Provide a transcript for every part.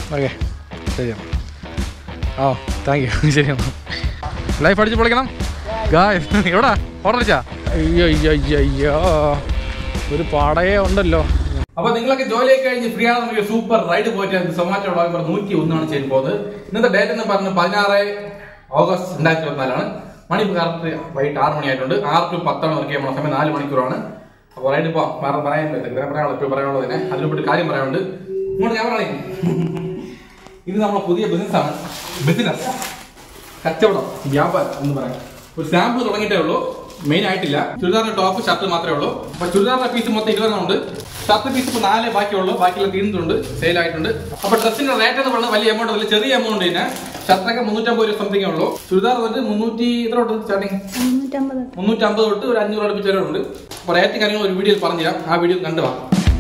Okay ശരി എന്നാ. ഓ thank you ശരി എന്നാ. ലൈഫ് അടിച്ച് പൊളിക്കണം ഗായ് എവിടാ ഓർഡർ അടിച്ചാ അയ്യോ അയ്യോ അയ്യോ അയ്യോ ഒരു പാടയേ ഉണ്ടല്ലോ അപ്പൊ നിങ്ങളൊക്കെ ജോലിയൊക്കെ കഴിഞ്ഞ് ഫ്രീ ആണെന്നുണ്ടെങ്കിൽ സൂപ്പർ റൈഡ് പോയിട്ട് സൊമാറ്റോ നവംബർ നൂറ്റി ഒന്നാണ് ചെയ്യാൻ പോകുന്നത് ഇന്നത്തെ ഡേറ്റ് എന്ന് പറഞ്ഞ് പതിനാറ് ഓഗസ്റ്റ് രണ്ടായിരത്തി ഇരുപത്തിനാലാണ് മണി കറക്റ്റ് വൈകിട്ട് ആറ് മണിയായിട്ടുണ്ട് ആറ് ടു പത്താണ് വർക്ക് ചെയ്യുമ്പോൾ സമയം നാല് മണിക്കൂറാണ് അപ്പൊ റൈഡ് പോവാം വേറെ പറയാനില്ല ഇങ്ങനെ പറയാനുള്ളത് ഇപ്പോൾ പറയാനുള്ളത് തന്നെ അതിനെപ്പറ്റി കാര്യം പറയാനുണ്ട് ഇങ്ങോട്ട് ഞാൻ പറയണേ ഇത് നമ്മളെ പുതിയ ബിസിനസ് ആണ് ബിസിനസ് കച്ചവടം വ്യാപാരം എന്ന് പറയാം ഒരു സാമ്പിൾ തുടങ്ങിയിട്ടേ ഉള്ളൂ മെയിൻ ആയിട്ടില്ല ചുരിദാറിന്റെ ടോപ്പ് ഷർട്ട് മാത്രമേ ഉള്ളൂ അപ്പൊ ചുരിദാറിന്റെ പീസ് മൊത്തം ഇരുപതെണ്ണം ഉണ്ട് ഷർട്ട് പീസ് ഇപ്പൊ നാലേ ബാക്കിയുള്ളൂ ബാക്കിയുള്ള തീർന്നിട്ടുണ്ട് സെയിൽ ആയിട്ടുണ്ട് അപ്പൊ ഡ്രസ്സിന്റെ റേറ്റ് എന്ന് പറയുന്നത് വലിയ എമൗണ്ട് അല്ല ചെറിയ എമൗണ്ട് തന്നെ ഷർട്ടൊക്കെ മുന്നൂറ്റമ്പത് രൂപ സംതിങ് ഉള്ളൂ ചുരിദാർ വന്നിട്ട് മുന്നൂറ്റി എത്ര തൊട്ട് സ്റ്റാർട്ടിങ് മുന്നൂറ്റമ്പത് മുന്നൂറ്റമ്പത് തൊട്ട് ഒരു അഞ്ഞൂറ് അടുപ്പിച്ച് വരെ ഉണ്ട് അപ്പൊ റേറ്റ് കാര്യങ്ങൾ ഒരു വീഡിയോയിൽ പറഞ്ഞുതരാം ആ വീഡിയോ കണ്ടു വാ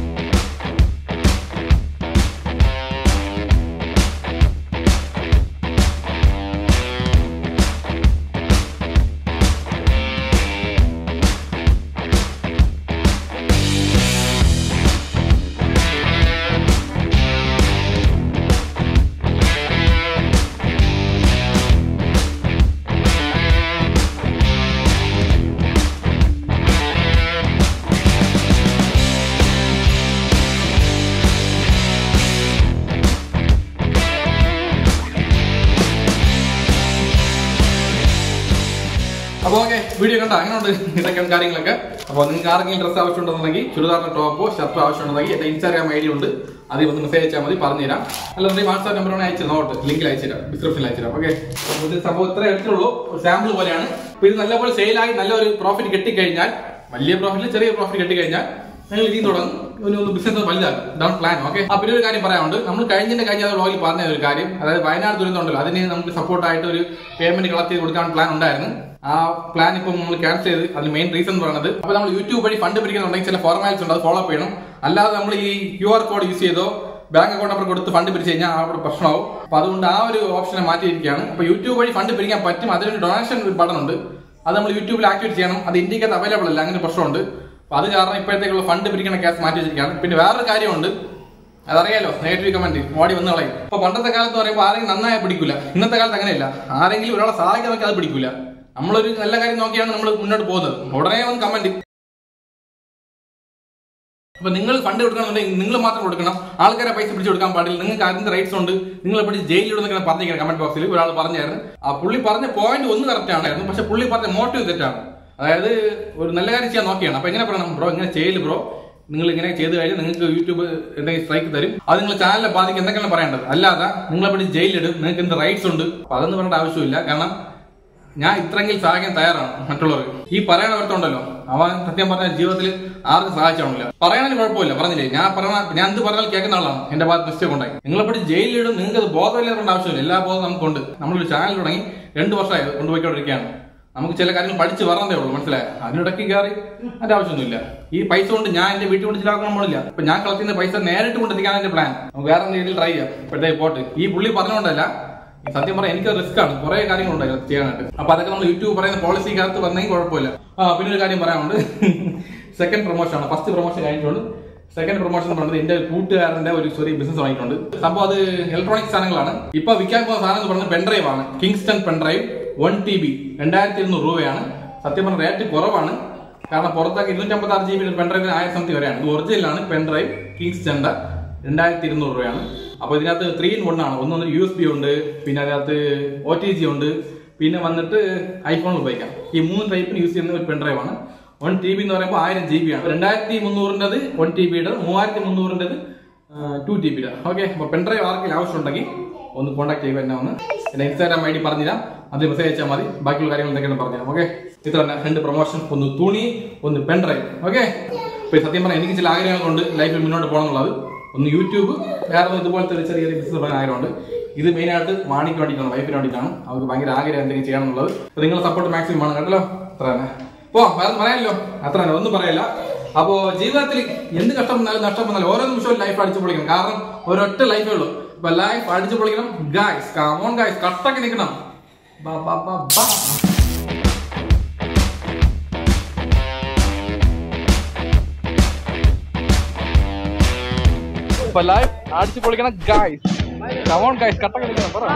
അപ്പോൾ ഓക്കെ വീഡിയോ കണ്ട അങ്ങനെയുണ്ട് ഇതൊക്കെയാണ് കാര്യങ്ങളൊക്കെ അപ്പോൾ നിങ്ങൾക്ക് ആർക്കെങ്കിലും ഡ്രസ്സ് ആവശ്യമുണ്ടെന്നുണ്ടെങ്കിൽ ചുരിദാറിന്റെ ടോപ്പോ ഷർട്ടോ ആവശ്യമുണ്ടെങ്കിൽ എന്റെ ഇൻസ്റ്റാഗ്രാം ഐ ഡി ഉണ്ട് അതിൽ വന്ന് മെസ്സേജ് അയച്ചാൽ മതി പറഞ്ഞുതരാം അല്ലാന്നുണ്ടെങ്കിൽ വാട്സാപ്പ് നമ്പർ വേണേൽ അയച്ചു നോട്ട് ലിങ്കിൽ അയച്ചുതരാം ഡിസ്ക്രിപ്ഷനിൽ അയച്ചുതരാം ഓക്കെ ഇത് സംഭവം ഇത്ര എടുത്തുള്ളൂ സാമ്പിൾ പോലെയാണ് അപ്പോൾ ഇത് നല്ലപോലെ സെയിലായി നല്ലൊരു പ്രോഫിറ്റ് കിട്ടിക്കഴിഞ്ഞാൽ വലിയ പ്രോഫിറ്റിൽ ചെറിയ പ്രോഫിറ്റ് കിട്ടിക്കഴിഞ്ഞാൽ നിങ്ങൾ ഇനിയും തുടങ്ങും ഒരു ഒന്ന് ബിസിനസ് വലുതാക്കും ഇതാണ് പ്ലാൻ ഓക്കെ ആ പിന്നെ ഒരു കാര്യം പറയാനുണ്ട് നമ്മൾ കഴിഞ്ഞതിന്റെ കഴിഞ്ഞ വ്ളോഗിൽ പറഞ്ഞ ഒരു കാര്യം അതായത് വയനാട് ദുരന്തം ഉണ്ടല്ലോ അതിന് നമുക്ക് സപ്പോർട്ടായിട്ട് ഒരു പേയ്മെന്റ് കളക്ട് ചെയ്ത് കൊടുക്കാൻ പ്ലാൻ ഉണ്ടായിരുന്നു ആ പ്ലാൻ ഇപ്പൊ നമ്മൾ ക്യാൻസൽ ചെയ്ത് അതിന് മെയിൻ റീസൺ പറയുന്നത് അപ്പൊ നമ്മൾ യൂട്യൂബ് വഴി ഫണ്ട് പിരിക്കുന്നുണ്ടെങ്കിൽ ചില ഫോർമാലിറ്റീസ് ഉണ്ട് അത് ഫോളോ അപ്പ് ചെയ്യണം അല്ലാതെ നമ്മൾ ഈ ക്യു ആർ കോഡ് യൂസ് ചെയ്തോ ബാങ്ക് അക്കൗണ്ട് നമ്പർ കൊടുത്ത് ഫണ്ട് പിരിച്ചു കഴിഞ്ഞാൽ അവിടെ പ്രശ്നമാവും അപ്പൊ അതുകൊണ്ട് ആ ഒരു ഓപ്ഷനെ മാറ്റിയിരിക്കുകയാണ് അപ്പൊ യൂട്യൂബ് വഴി ഫണ്ട് പിരിക്കാൻ പറ്റും അതിനൊരു ഡൊണേഷൻ ബട്ടൺ ഉണ്ട് അത് നമ്മൾ യൂട്യൂബിൽ ആക്ടിവേറ്റ് ചെയ്യണം അത് ഇന്ത്യക്കകത്ത് അവൈലബിൾ അല്ല അങ്ങനെ പ്രശ്നമുണ്ട് അപ്പൊ അത് കാരണം ഇപ്പോഴത്തേക്കുള്ള ഫണ്ട് പിരിക്കുന്ന കേസ് മാറ്റി വെച്ചിരിക്കുകയാണ് പിന്നെ വേറൊരു കാര്യമുണ്ട് അതറിയാലോ നെഗറ്റീവ് കമന്റ് ഓടി വന്ന് കളയും അപ്പൊ പണ്ടത്തെ കാലത്ത് പറയുമ്പോൾ ആരെങ്കിലും നന്നായി പിടിക്കില്ല ഇന്നത്തെ കാലത്ത് അങ്ങനെയല്ല ആരെങ്കിലും ഒരാളെ സഹായിക്കാൻ നോക്കി അത് പിടിക്കില്ല നമ്മളൊരു നല്ല കാര്യം നോക്കിയാണ് നമ്മൾ മുന്നോട്ട് പോകുന്നത് ഉടനെ വന്ന് കമന്റ് അപ്പൊ നിങ്ങൾ ഫണ്ട് കൊടുക്കണമെന്നുണ്ടെങ്കിൽ നിങ്ങൾ മാത്രം കൊടുക്കണം ആൾക്കാരെ പൈസ പിടിച്ച് കൊടുക്കാൻ പാടില്ല നിങ്ങൾക്ക് അതിന്റെ റൈറ്റ്സ് ഉണ്ട് നിങ്ങൾ പിടിച്ച് ജയിലിടുന്നൊക്കെ പറഞ്ഞിരിക്കണം കമന്റ് ബോക്സിൽ ഒരാൾ പറഞ്ഞായിരുന്നു ആ പുള്ളി പറഞ്ഞ പോയിന്റ് ഒന്ന് കറക്റ്റ് ആണായിരുന്നു പക്ഷെ പുള്ളി പറഞ്ഞ മോട്ടീവ് തെറ്റാണ് അതായത് ഒരു നല്ല കാര്യം ചെയ്യാൻ നോക്കിയാണ് അപ്പൊ എങ്ങനെ പറയണം ബ്രോ ഇങ്ങനെ ചെയ്യില്ല ബ്രോ നിങ്ങൾ ഇങ്ങനെ ചെയ്ത് കഴിഞ്ഞാൽ നിങ്ങൾക്ക് യൂട്യൂബ് എന്തെങ്കിലും സ്ട്രൈക്ക് തരും അത് നിങ്ങൾ ചാനലിനെ ബാധിക്കും എന്തൊക്കെയാണ് പറയേണ്ടത് അല്ലാതെ നിങ്ങളെ പിടിച്ച് ജയിലിടും നിങ്ങൾക്ക് എന്ത് റൈറ്റ്സ് ഉണ്ട് അപ്പൊ അതൊന്നും പറയേണ്ട ആവശ്യമില്ല കാരണം ഞാൻ ഇത്രയെങ്കിലും സഹായിക്കാൻ തയ്യാറാണ് മറ്റുള്ളവർ ഈ പറയണ ഒരുത്തുണ്ടല്ലോ അവൻ സത്യം പറഞ്ഞ ജീവിതത്തിൽ ആർക്കും സഹായിച്ചാണില്ല പറയണതിന് കുഴപ്പമില്ല പറഞ്ഞില്ലേ ഞാൻ പറഞ്ഞ ഞാൻ എന്ത് പറഞ്ഞാൽ കേൾക്കുന്ന ആളാണ് എന്റെ ഭാഗത്ത് മിസ്റ്റേക്ക് ഉണ്ടായി നിങ്ങളെ പറ്റി ജയിലിലിടും നിങ്ങൾക്ക് അത് ബോധമില്ലാത്ത ആവശ്യമില്ല എല്ലാ ബോധം നമുക്കുണ്ട് നമ്മളൊരു ചാനൽ തുടങ്ങി രണ്ട് വർഷമായി കൊണ്ടുപോയിക്കൊണ്ടിരിക്കുകയാണ് നമുക്ക് ചില കാര്യങ്ങൾ പഠിച്ച് വരണതേ ഉള്ളൂ മനസ്സിലായോ അതിനിടയ്ക്ക് കയറി അതിന്റെ ആവശ്യമൊന്നുമില്ല ഈ പൈസ കൊണ്ട് ഞാൻ എന്റെ വീട്ടിൽ കൊണ്ട് ചിലാക്കാൻ പോണില്ല ഇപ്പൊ ഞാൻ കളക്ട് ചെയ്യുന്ന പൈസ നേരിട്ട് കൊണ്ടെത്തിക്കാൻ എന്റെ പ്ലാൻ നമുക്ക് വേറെ രീതിയിൽ ട്രൈ ചെയ്യാം ഇപ്പോഴത്തെ പോട്ട് ഈ പുള്ളി പറഞ്ഞുകൊണ്ടല്ല സത്യം പറയാം എനിക്ക് റിസ്ക് ആണ് കുറെ കാര്യങ്ങളുണ്ട് അതിനകത്ത് ചെയ്യാനായിട്ട് അപ്പൊ അതൊക്കെ നമ്മൾ യൂട്യൂബ് പറയുന്ന പോളിസിക്കകത്ത് വന്നെങ്കിൽ കുഴപ്പമില്ല ആ പിന്നെ ഒരു കാര്യം പറയാനുണ്ട് സെക്കൻഡ് പ്രൊമോഷൻ ആണ് ഫസ്റ്റ് പ്രൊമോഷൻ കഴിഞ്ഞിട്ടുണ്ട് സെക്കൻഡ് പ്രൊമോഷൻ എന്ന് പറയുന്നത് എന്റെ ഒരു കൂട്ടുകാരന്റെ ഒരു ചെറിയ ബിസിനസ് വാങ്ങിയിട്ടുണ്ട് സംഭവം അത് ഇലക്ട്രോണിക് സാധനങ്ങളാണ് ഇപ്പൊ വിൽക്കാൻ പോകുന്ന സാധനം എന്ന് പറയുന്നത് പെൻഡ്രൈവ് ആണ് Kingston pen drive one T B രണ്ടായിരത്തി ഇരുന്നൂറ് രൂപയാണ് സത്യം പറഞ്ഞ റേറ്റ് കുറവാണ് കാരണം പുറത്തൊക്കെ ഇരുന്നൂറ്റമ്പത്തി ആറ് ജി ബി പെൻഡ്രൈവിന് ആയിരത്തി സംതിങ് വരെയാണ് ഇത് ഒറിജിനലാണ് പെൻഡ്രൈവ് കിങ്സ്റ്റന്റെ രണ്ടായിരത്തി ഇരുന്നൂറ് രൂപയാണ് അപ്പൊ ഇതിനകത്ത് ത്രീ ഇൻ വൺ ആണ് ഒന്ന് യു എസ് ബി ഉണ്ട് പിന്നെ അതിനകത്ത് ഒ ടി ജി ഉണ്ട് പിന്നെ വന്നിട്ട് ഐഫോണിൽ ഉപയോഗിക്കാം ഈ മൂന്ന് ടൈപ്പിന് യൂസ് ചെയ്യുന്ന ഒരു പെൻഡ്രൈവ് ആണ് വൺ ടി ബി എന്ന് പറയുമ്പോൾ ആയിരം ജി ബി ആണ് രണ്ടായിരത്തി മുന്നൂറിൻ്റെത് വൺ ടി ബിയുടെ മൂവായിരത്തി മുന്നൂറിൻ്റെത് ടു ടി ബിയുടെ ഓക്കെ അപ്പൊ പെൻഡ്രൈവ് ആർക്കെങ്കിലും ആവശ്യമുണ്ടെങ്കിൽ ഒന്ന് കോൺടാക്ട് ചെയ്യുക എന്നെ ഒന്ന് എന്റെ ഇൻസ്റ്റാഗ്രാം ഐ ഡി പറഞ്ഞുതരാം അത് മെസ്സേജ് അയച്ചാൽ മതി ബാക്കിയുള്ള കാര്യങ്ങൾ എന്തൊക്കെയാണ് പറഞ്ഞുതരാം ഓക്കെ ഇത്ര തന്നെ രണ്ട് പ്രൊമോഷൻ ഒന്ന് തുണി ഒന്ന് പെൻഡ്രൈവ് ഓക്കെ ഇപ്പൊ സത്യം പറഞ്ഞാൽ എനിക്ക് ചില ആഗ്രഹങ്ങളുണ്ട് ലൈഫിൽ മുന്നോട്ട് പോകണം എന്നുള്ളത് ഒന്ന് യൂട്യൂബ് വേറെ ഒന്ന് ഇതുപോലത്തെ ഒരു ചെറിയ ചെറിയ ബിസിനസ് പറയാൻ ആഗ്രഹമുണ്ട് ഇത് മെയിൻ ആയിട്ട് മാണിക്ക് വേണ്ടിയിട്ടാണ് വൈഫിന് വേണ്ടിയിട്ടാണ് അവർക്ക് ഭയങ്കര ആഗ്രഹം എന്തെങ്കിലും ചെയ്യണം എന്നുള്ളത് അപ്പൊ നിങ്ങളുടെ സപ്പോർട്ട് മാക്സിമം ആണ് കേട്ടല്ലോ അത്ര തന്നെ പോ വേറെ പറയാനില്ലോ അത്ര തന്നെ ഒന്നും പറയില്ല അപ്പോ ജീവിതത്തിൽ എന്ത് കഷ്ടം വന്നാലും നഷ്ടം വന്നാലും ഓരോ നിമിഷവും ലൈഫ് അടിച്ചു പൊളിക്കണം കാരണം ഒരൊറ്റ ലൈഫേ ഉള്ളൂ അപ്പൊ ലൈഫ് അടിച്ചു പൊളിക്കണം ഗായ്സ് കാമോൺ ഗായ്സ് കട്ടൊക്കെ നിൽക്കണം ബാ ബാ ബാ ബാ ഇപ്പൊ ലൈഫ് അടിച്ചു പൊളിക്കണം ഗായ്സ് കമോൺ ഗൈസ് കട്ട കളിക്കണം പറ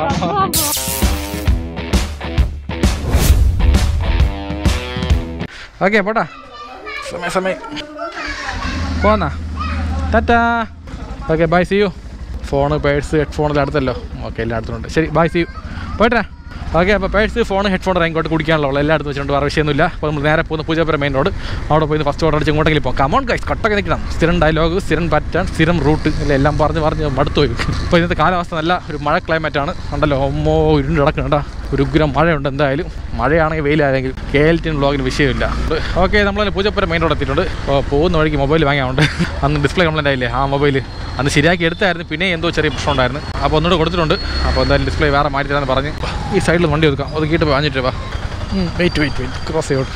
ഓക്കെ പോട്ടാ സമയം സമയം പോന്നാ tata okay bye see you phone purse headphone എല്ലാം അടുത്തല്ലോ ഓക്കെ എല്ലാം അടുത്തുണ്ട് ശരി ബൈ സി യു പോയിട്ടാ ഓക്കെ അപ്പോൾ പേഴ്സ് ഫോൺ ഹെഡ്ഫോൺ റെയിൻകോട്ട് കുടിക്കാനുള്ള എല്ലാം അടുത്ത് വെച്ചിട്ടുണ്ട് വേറെ വിഷയമൊന്നുമില്ല അപ്പോൾ നമ്മൾ നേരെ പോകുന്ന പൂജാപുര മെയിൻ റോഡ് അവിടെ പോയി ഫസ്റ്റ് ഓർഡർ അടിച്ച് ഇങ്ങോട്ടെങ്കിലും പോകാം കമോൺ ഗൈസ് കട്ടൊക്കെ നിൽക്കണം സ്ഥിരം ഡയലോഗ് സ്ഥിരം പാറ്റേൺ സ്ഥിരം റൂട്ട് ഇല്ല എല്ലാം പറഞ്ഞ് പറഞ്ഞ് മടുത്തു പോയി ഇപ്പോൾ ഇന്നത്തെ കാലാവസ്ഥ നല്ല ഒരു മഴ ക്ലൈമറ്റ് ആണ് ഉണ്ടല്ലോ ഒമ്മോ ഇരുണ്ട് കിടക്കുന്നുണ്ടാ ഒരു ഉഗ്രം മഴയുണ്ട് എന്തായാലും മഴയാണെങ്കിൽ വെയിലാണെങ്കിൽ കെ എൽ ടി വ്ളോഗിന് വിഷയമില്ല ഓക്കെ നമ്മൾ പൂജപ്പുര മെയിൻ റോഡ് എത്തിയിട്ടുണ്ട് അപ്പോൾ പോകുന്ന വഴിക്ക് മൊബൈൽ വാങ്ങിയാറുണ്ട് അന്ന് ഡിസ്പ്ലേ കംപ്ലൈൻ്റ് ആയില്ലേ ആ മൊബൈൽ അന്ന് ശരിയാക്കി എടുത്തായിരുന്നു പിന്നെ എന്തോ ചെറിയ പ്രശ്നം ഉണ്ടായിരുന്നു അപ്പോൾ ഒന്നുകൂടെ കൊടുത്തിട്ടുണ്ട് അപ്പോൾ എന്തായാലും ഡിസ്പ്ലേ വേറെ മാറ്റി തരാമെന്ന് പറഞ്ഞ് ഈ സൈഡിൽ വണ്ടി ഒതുക്കാം ഒതുക്കിയിട്ട് വാങ്ങിയിട്ട് വാ വെയിറ്റ് വെയിറ്റ് വെയിറ്റ് ക്രോസ് ചെയ്തോട്ട്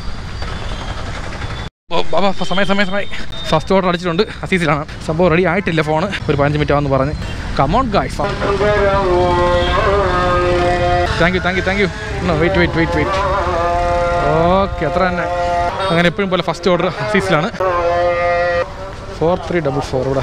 ഓ, ബാബാ ഫ- സമയം സമയം സമയം ഫസ്റ്റ് ഓർഡർ അടിച്ചിട്ടുണ്ട് അസീസിലാണ് സംഭവം റെഡി ആയിട്ടില്ല ഫോണ് ഒരു പതിനഞ്ച് മിനിറ്റ് ആവുമെന്ന് പറഞ്ഞ് come on guys thank you thank you thank you wait wait wait wait okay അത്ര തന്നെ അങ്ങനെ എപ്പോഴും പോലെ ഫസ്റ്റ് ഓർഡർ അസീസിലാണ് ഫോർ ത്രീ ഡബിൾ ഫോർ ഇവിടെ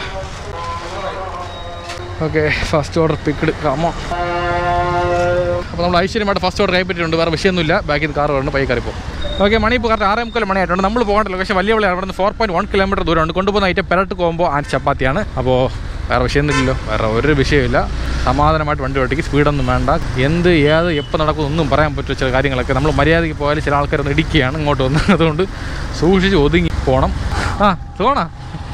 okay first order picked come on അപ്പോൾ നമ്മൾ ഐശ്വര്യമായിട്ട് ഫസ്റ്റ് ഓർഡർ കൈപ്പറ്റിയിട്ടുണ്ട് വേറെ വിഷയമൊന്നുമില്ല ബാക്കിൽ കാർ വരണം പൈ കയറി പോകും ഓക്കെ മണി ഇപ്പോൾ കറക്റ്റ് ആറേ മുക്കാൽ മണിയായിട്ടുണ്ട് നമ്മൾ പോകേണ്ട ലൊക്കേഷൻ വലിയ വിളി അവിടെ നിന്ന് ഫോർ പോയിൻറ്റ് വൺ കിലോമീറ്റർ ദൂരമുണ്ട് കൊണ്ടുപോകുന്ന ഐറ്റം പെരട്ട് കോമ്പോ ആൻഡ് ചപ്പാത്തിയാണ് അപ്പോൾ വേറെ വിഷയമൊന്നുമില്ലല്ലോ വേറെ ഒരു വിഷയമില്ല സമാധാനമായിട്ട് വണ്ടി ഓട്ടിക്ക് സ്പീഡൊന്നും വേണ്ട എന്ത് ഏത് എപ്പോൾ നടക്കും ഒന്നും പറയാൻ പറ്റും ചില കാര്യങ്ങളൊക്കെ നമ്മൾ മര്യാദയ്ക്ക് പോയാൽ ചില ആൾക്കാരൊന്ന് ഇടിക്കുകയാണ് ഇങ്ങോട്ട് വന്ന് അതുകൊണ്ട് സൂക്ഷിച്ച് ഒതുങ്ങി പോകണം ആ സുഖമാണോ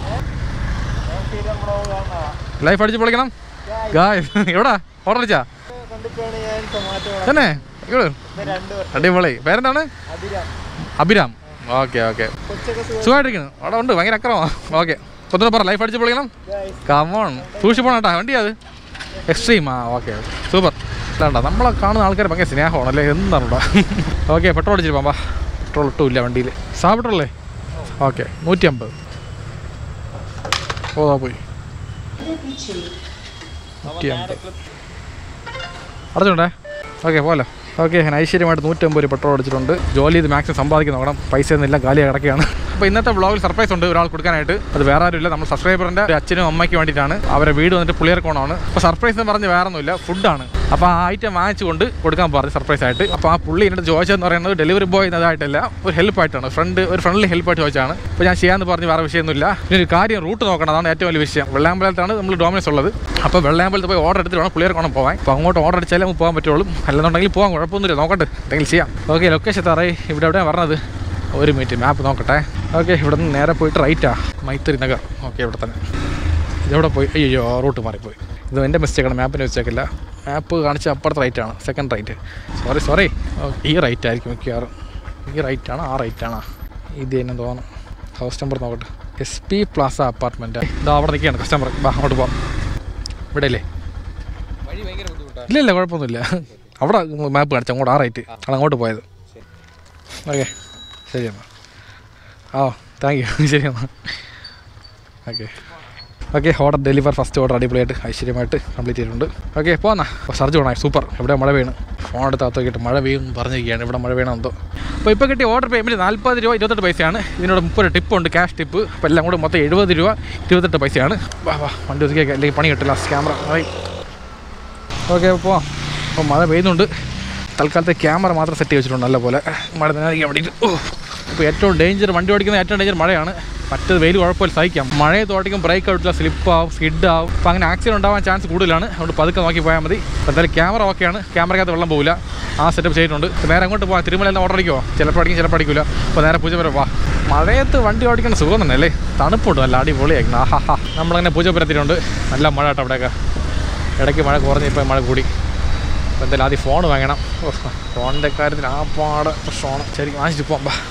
ലൈഫ് അടിച്ച് പൊളിക്കണം ഗായ് എവിടാ ഓർഡർ അടിച്ചാ തന്നെ ഇവിടെ അടിപൊളി പേരെന്താണ് അഭിരാം ഓക്കെ ഓക്കെ സുഖമായിട്ടിരിക്കുന്നു അവിടെ ഉണ്ട് ഭയങ്കര അക്രമമാണ് ഓക്കെ ഒന്നുകൂടെ പറ ലൈഫ് അടിച്ച് പൊളിക്കണം കമോൺ സൂക്ഷിച്ച് പോകണം കേട്ടോ വണ്ടി അത് എക്സ്ട്രീം ആ ഓക്കെ സൂപ്പർ അല്ലാണ്ട നമ്മളെ കാണുന്ന ആൾക്കാർ ഭയങ്കര സ്നേഹമാണ് അല്ലേ എന്താണോ ഓക്കെ പെട്രോൾ അടിച്ചിട്ട് പോകാം പെട്രോൾ ഒട്ടും ഇല്ല വണ്ടിയിൽ സാ പെട്രോളല്ലേ ഓക്കെ നൂറ്റി അമ്പത് ഓ ദാ പോയി നൂറ്റി അമ്പത് അടച്ചുണ്ടേ ഓക്കെ പോലെ ഓക്കെ ഞാൻ ഐശ്വര്യമായിട്ട് നൂറ്റമ്പത് രൂപ പെട്രോൾ അടിച്ചിട്ടുണ്ട് ജോലി ചെയ്ത് മാക്സിമം സമ്പാദിക്കുന്ന നോക്കണം പൈസ ഒന്നുമില്ല കാലിയായി കിടക്കുകയാണ് അപ്പോൾ ഇന്നത്തെ വ്ളോഗിൽ സർപ്രൈസ് ഉണ്ട് ഒരാൾ കൊടുക്കാനായിട്ട് അത് വേറെ ആരുമില്ല നമ്മൾ സബ്സ്ക്രൈബറിൻ്റെ അച്ഛനും അമ്മയ്ക്കും വേണ്ടിയിട്ടാണ് അവരെ വീട് വന്നിട്ട് പുള്ളിയർക്കോണമാണ് അപ്പോൾ സർപ്രൈസ് എന്ന് പറഞ്ഞ് വേറെ ഒന്നുമില്ല ഫുഡാണ് അപ്പോൾ ആ ഐറ്റം വാങ്ങിച്ചുകൊണ്ട് കൊടുക്കാൻ പറഞ്ഞു സർപ്രൈസ് ആയിട്ട് അപ്പോൾ ആ പുള്ളി എന്നോട് ചോദിച്ചതെന്ന് പറയുന്നത് ഡെലിവറി ബോയ് എന്നതായിട്ടല്ല ഒരു ഹെൽപ്പായിട്ടാണ് ഫ്രണ്ട് ഒരു ഫ്രണ്ട്ലി ഹെൽപ്പായിട്ട് ചോദിച്ചാണ് അപ്പോൾ ഞാൻ ചെയ്യാമെന്ന് പറഞ്ഞ് വേറെ വിഷയമൊന്നുമില്ല ഇനി ഒരു കാര്യം റൂട്ട് നോക്കണം അതാണ് ഏറ്റവും വലിയ വിഷയം വെള്ളാമ്പലത്താണ് നമ്മൾ ഡോമിനസ് ഉള്ളത് അപ്പോൾ വെള്ളാമ്പലത്ത് പോയി ഓർഡർ എടുത്തിട്ട് വേണം പുള്ളിയർക്കോണം പോകാൻ അപ്പോൾ അങ്ങോട്ട് ഓർഡർ അടിച്ചാലേ നമുക്ക് പോകാൻ പറ്റുള്ളൂ അല്ലെന്നുണ്ടെങ്കിൽ പോകാൻ കുഴപ്പമൊന്നുമില്ല നോക്കട്ടെ എന്തെങ്കിലും ചെയ്യാം ഓക്കെ ലൊക്കേഷൻ തറേ ഇവിടെ എവിടെയാണ് പറഞ്ഞത് ഒരു മിനിറ്റ് മാപ്പ് നോക്കട്ടെ ഓക്കെ ഇവിടെ നിന്ന് നേരെ പോയിട്ട് റൈറ്റാ മൈത്രി നഗർ ഓക്കെ ഇവിടെ തന്നെ ഇതെവിടെ പോയി അയ്യോ റൂട്ട് മാറിപ്പോയി ഇത് എൻ്റെ മിസ്റ്റേക്കാണ് മാപ്പിൻ്റെ മിസ്റ്റേക്കല്ല മാപ്പ് കാണിച്ച അപ്പുറത്തെ റൈറ്റാണ് സെക്കൻഡ് റൈറ്റ് സോറി സോറി ഈ റൈറ്റ് ആയിരിക്കും മിക്കവാറും ഈ റൈറ്റാണ് ആ റൈറ്റാണ് ഇത് തന്നെ തോന്നുന്നു ഹൗസ് നമ്പർ നോക്കട്ടെ എസ് പി പ്ലാസ അപ്പാർട്ട്മെൻറ്റ് ഇതാ അവിടെ നിൽക്കുകയാണ് കസ്റ്റമർ ബാ അങ്ങോട്ട് പോകാം ഇവിടെ അല്ലേ ഇല്ല ഇല്ല കുഴപ്പമൊന്നുമില്ല അവിടെ മാപ്പ് കാണിച്ചു അങ്ങോട്ട് ആ റൈറ്റ് അത് അങ്ങോട്ട് പോയത് ഓക്കെ ശരി എന്നാൽ ആ താങ്ക് യു ശരി എന്നാൽ okay okay order deliver first order അടിപൊളിയായിട്ട് ഐശ്വര്യമായിട്ട് കംപ്ലീറ്റ് ചെയ്തിട്ടുണ്ട് ഓക്കെ പോന്നാ സർജ് പോണേ സൂപ്പർ ഇവിടെ മഴ വീണ് ഫോൺ എടുത്ത് അകത്ത് നോക്കിയിട്ട് മഴ വീഴും പറഞ്ഞിരിക്കുകയാണ് ഇവിടെ മഴ വീണമെന്തോ അപ്പോൾ ഇപ്പോൾ കിട്ടിയ ഓർഡർ പേയ്മെൻറ്റ് നാൽപ്പത് രൂപ ഇരുപത്തെട്ട് പൈസയാണ് ഇതിനോട് മുപ്പത് ടിപ്പുണ്ട് ക്യാഷ് ടിപ്പ് അപ്പോൾ എല്ലാം കൂടെ മൊത്തം എഴുപത് രൂപ ഇരുപത്തെട്ട് പൈസയാണ് വാ വാ വണ്ടി ഒതുക്കിയൊക്കെ അല്ലെങ്കിൽ പണി കിട്ടില്ല ക്യാമറ ആയി ഓക്കെ പോവാം അപ്പോൾ മഴ പെയ്യുന്നുണ്ട് തൽക്കാലത്തെ ക്യാമറ മാത്രം സെറ്റ് വെച്ചിട്ടുണ്ട് നല്ല പോലെ മഴ നനയാതിരിക്കാൻ വേണ്ടിയിട്ട് ഓ ഇപ്പോൾ ഏറ്റവും ഡേഞ്ചർ വണ്ടി ഓടിക്കുന്ന ഏറ്റവും ഡേഞ്ചർ മഴയാണ് മറ്റത് വെയിൽ കുഴപ്പമില്ല സഹിക്കാം മഴയത്ത് ഓടിക്കും ബ്രേക്ക് ഔട്ടില്ല സ്ലിപ്പ് ആവും സ്കിഡ് ആവും അപ്പോൾ അങ്ങനെ ആക്സിഡൻറ്റ് ഉണ്ടാവാൻ ചാൻസ് കൂടുതലാണ് അതുകൊണ്ട് പതുക്കെ നോക്കി പോയാൽ മതി അപ്പോൾ എന്തായാലും ക്യാമറ ഓക്കെയാണ് ക്യാമറയ്ക്കകത്ത് വെള്ളം പോകില്ല ആ സെറ്റപ്പ് ചെയ്തിട്ടുണ്ട് ഇപ്പോൾ നേരെ അങ്ങോട്ട് പോകാം തിരുമല ഓർഡർ അടിക്കുമോ ചിലപ്പോൾ അടിക്കും ചിലപ്പോൾ അടിക്കില്ല അപ്പോൾ നേരെ പൂജ വരെ വാ മഴയത്ത് വണ്ടി ഓടിക്കുന്ന സുഖം തന്നെ അല്ലേ തണുപ്പുണ്ട് നല്ല അടിപൊളിയായിരിക്കണം ആഹാ ഹാ നമ്മളങ്ങനെ പൂജ എത്തിയിട്ടുണ്ട് നല്ല മഴ കേട്ടോ അവിടെയൊക്കെ ഇടയ്ക്ക് മഴ കുറഞ്ഞ് ഇപ്പോൾ മഴ കൂടി അപ്പോൾ എന്തായാലും ആദ്യം ഫോൺ വാങ്ങണം ഓ, ഫോണിൻ്റെ കാര്യത്തിൽ ആ പാട് പ്രശ്നമാണ് ശരി വാങ്ങിച്ചിട്ട് പോകാം ബാ